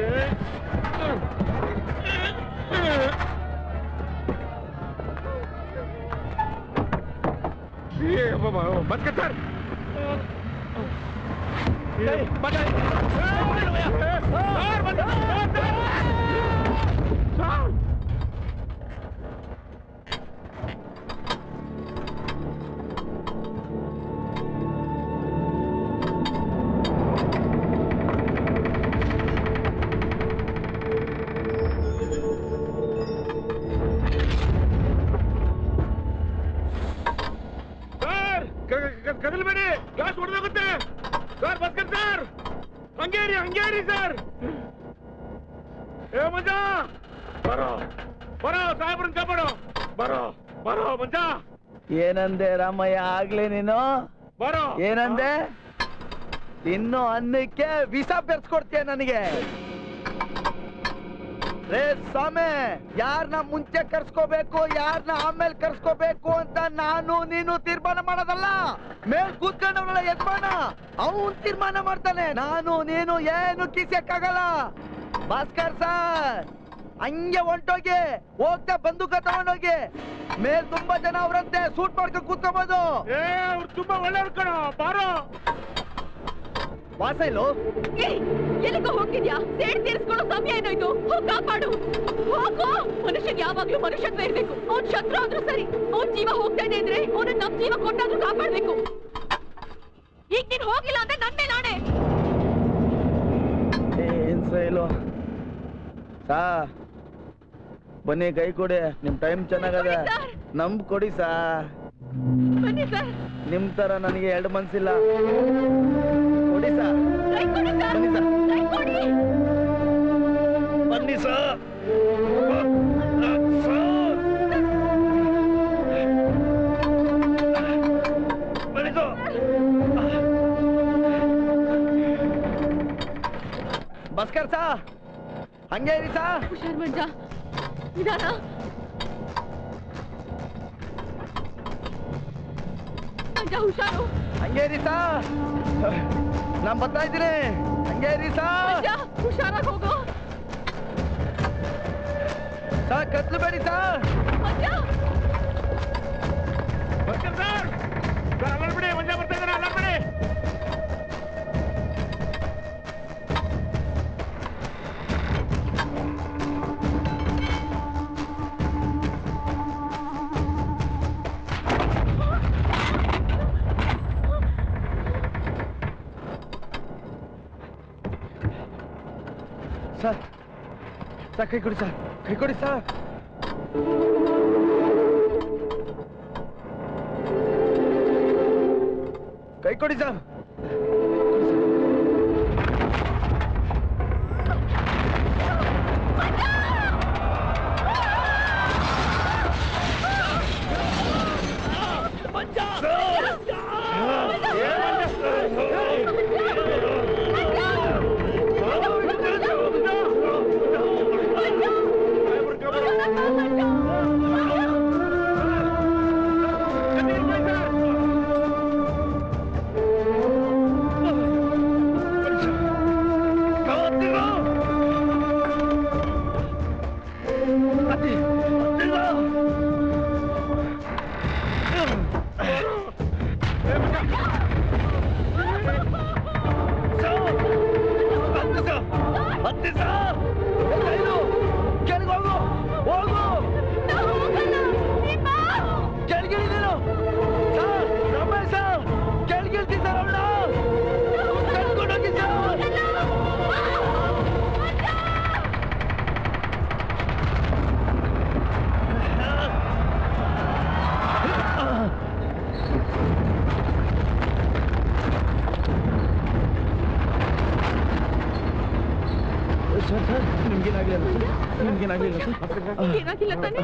बंद कर sir sir ಕದಲ್ಬೇಡಿ ಗ್ಲಾಸ್ ಹೊಡೆದೋಗುತ್ತೆ ಸರ್ ಬಸ್ಕರ್ ಸರ್ ಹಂಗೇರಿ ಹಂಗೇರಿ ಸರ್ ಏ ಮಂಜ ಬರೋ ಬರೋ ಸಾಹೇಬ್ರನ್ ಕಾಪಾಡು ಬರೋ ಬರೋ ಮಂಜ ಏನಂದೆ ರಾಮಯ್ಯ ಆಗ್ಲೇ ನೀನು ಬರೋ ಏನಂದೆ ಇನ್ನು ಅನ್ನಕ್ಕೆ ವಿಷ ಬೆರ್ಸ್ಕೊಡ್ತೀಯ ನನಗೆ ರೇ ಸ್ವಾಮಿ ಯಾರನ್ನ ಮುಂಚೆ ಕರ್ಸ್ಕೋಬೇಕು ಯಾರನ್ನ ಆಮೇಲೆ ಕರ್ಸ್ಕೋಬೇಕು ಅಂತ ನಾನು ನೀನು ತೀರ್ಮಾನ ಮಾಡೋದಲ್ಲ ಮೇಲ್ ಕೂತ್ಕೊಂಡವನಲ್ಲ ಯಜಮಾನ ಅವನ್ ತೀರ್ಮಾನ ಮಾಡ್ತಾನೆ ನಾನು ನೀನು ಏನು ಕಿಸಕ್ಕಾಗಲ್ಲ ಭಾಸ್ಕರ್ ಸರ್ ಹಂಗೆ ಹೊಂಟೋಗಿ ಹೋಗ್ತಾ ಬಂದೂಕ ತಗೊಂಡೋಗಿ ಮೇಲ್ ತುಂಬಾ ಜನ ಅವ್ರಂತೆ ಸೂಟ್ ಮಾಡ್ಕೊಂಡು ಕೂತ್ಕೋಬಹುದು ಏ ಅವ್ರು ತುಂಬಾ ಒಳ್ಳೆಯವ್ರು ಕಣೋ ಬಾರೋ ವಾಸ ಇಲ್ಲೋ ಏಯ್, ಎಲ್ಲಿಗೋ ಹೋಗ್ತಿದ್ಯಾ ಸೇಡ್ ತೀರಿಸ್ಕೊಳ್ಳೋ ಸಮಯ ಏನಾಯ್ತು ಹೋಗ್ ಕಾಪಾಡು ಹೋಗು ಮನುಷ್ಯನ್ ಯಾವಾಗ್ಲೂ ಮನುಷ್ಯತ್ವ ಇರ್ಬೇಕು ಅವ್ನ್ ಶತ್ರು ಆದ್ರೂ ಸರಿ ಅವ್ನ್ ಜೀವ ಹೋಗ್ತಾ ಇದೆ ಅಂದ್ರೆ ಅವ್ನ ನಮ್ ಜೀವ ಕೊಟ್ಟಾದ್ರೂ ಕಾಪಾಡ್ಬೇಕು ಈಗ ನೀನ್ ಹೋಗಿಲ್ಲ ಅಂದ್ರೆ ನನ್ ಮೇಲೆ ಆಣೆ ಏನ್ ಸೈಲು ಸಾ ಬನ್ನಿ ಕೈ ಕೊಡಿ ನಿಮ್ ಟೈಮ್ ಚೆನ್ನಾಗದ ಕೊಡಿ ಸರ್. ನಮ್ ಕೊಡಿ ಸಾ ಬನ್ನಿ ಸರ್ ನಿಮ್ ತರ ನನಗೆ ಎರಡು ಮನ್ಸಿಲ್ಲ ಕೊಡಿ ಸಾ ಕೈ ಕೊಡಿ ಸರ್ ಬನ್ನಿ ಸರ್. ಕೈ ಕೊಡಿ ಬನ್ನಿ ಸಾ ಬಸ್ಕರ್ ಸಾ ಹಂಗೆ ಇರಿ ಸಾ ಹುಷಾರ್ ಮಂಜ ನಿಧಾನ ಮಂಜ ಹುಷಾರು ಹಂಗೆ ಇರಿ ಸಾ ನಾನ್ ಬರ್ತಾ ಇದ್ದೀನಿ ಹಂಗೆ ಇರಿ ಸಾ ಮಂಜ ಹುಷಾರಾಗಿ ಹೋಗು ಸಾ ಕತ್ಲು ಬೇಡಿ ಸಾ ಮಂಜ ಬಸ್ಕರ್ ಸರ್ ಸರ್ ಅಲ್ಲಾಡ್ಬಿಡಿ ಮಂಜ ಬರ್ತಾ ಇದ್ದಾನೆ ಅಲ್ಲಾಡ್ಬಿಡಿ ಸರ್ ಸರ್ ಕೈ ಕೊಡಿ ಸರ್ ಕೈ ಕೊಡಿ ಸರ್ ಕೈ ಕೊಡಿ ಸರ್ ಕೆಳಗೆ ಹೋಗು ಹೋಗು ಕೆಳಗಿಳಿ ನೀನು ಸರ್ ರಮೇಶ್ ಸರ್ ಕೆಳಗಿಳ್ತಿ ಸರ್ ಅವಳ ಕರ್ಕೊಂಡೋಗಿ ಸರ್ ಸರ್ ಸರ್ ನಿಮ್ಗೇನಾಗಲಿಲ್ಲ ಸರ್ ನಿಮ್ಗೇನಾಗಲಿಲ್ಲ ಸರ್ ಏನಾಗಿಲ್ಲ ತಾನೆ